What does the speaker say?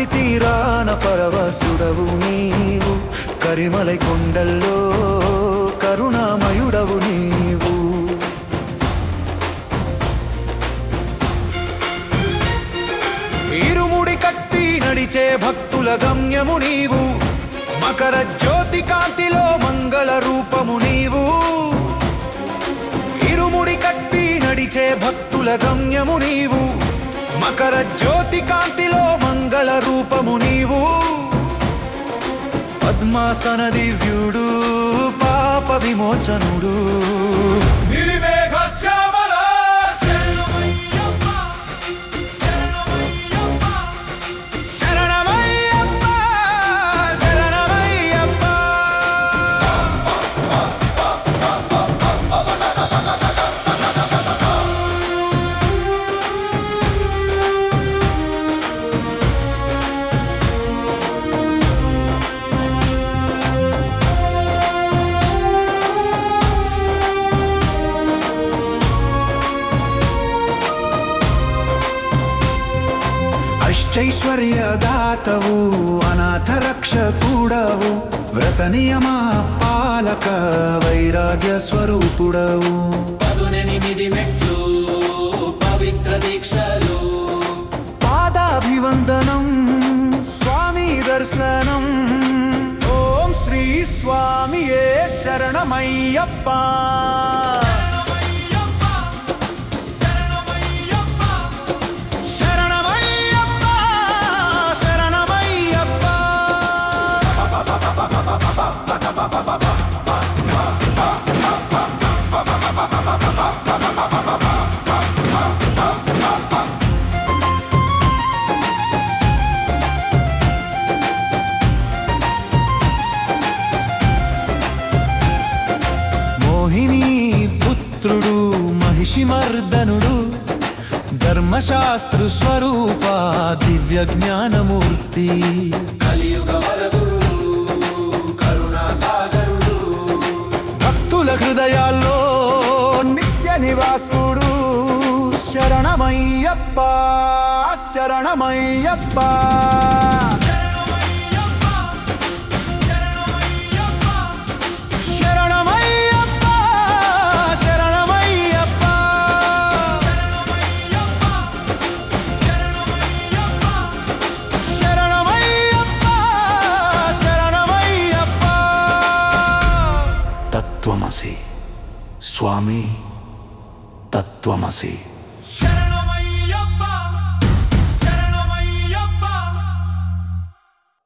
నది తీరాన పరవశుడవు నీవు కరిమలై కొండల్లో కరుణామయుడవు నీవు ఇరుముడి కట్టి నడిచే భక్తుల గమ్యము నీవు మకర జ్యోతి కాంతిలో మంగళ రూపము నీవు ఇరుముడి కట్టి నడిచే భక్తుల గమ్యము నీవు మకర జ్యోతి కాంతిలో మంగళ రూపము నీవు పద్మాసన దివ్యుడు పాప విమోచనుడు నిర్వేగ శ్యామల శరణమయ్యప్ప శరణమయ్యప్ప అష్టైశ్వర్యదాతవు అనాథ రక్షకుడవు వ్రత నియమ పాలక వైరాగ్య స్వరూపుడవు పదునెనిమిది మెట్లు పవిత్ర దీక్షలు పాదాభివందనం స్వామి దర్శనం ఓం శ్రీ స్వామియే శరణమయ్యప్ప శరణమయ్యప్ప శరణమయ్యప్ప మోహిని పుత్రుడు మహిషిమర్దనుడు ధర్మశాస్త్ర స్వరూప దివ్య జ్ఞానమూర్తి కలియుగ వరదుడు కరుణా సాగరుడు భక్తుల హృదయాల్లో నిత్య నివాసుడు శరణమయ్యప్ప శరణమయ్యప్ప శరణమయ్యప్ప శరణమయ్యప్ప శరణమయ్యప్ప శరణమయ్యప్ప తత్వమసి స్వామి తత్వమసి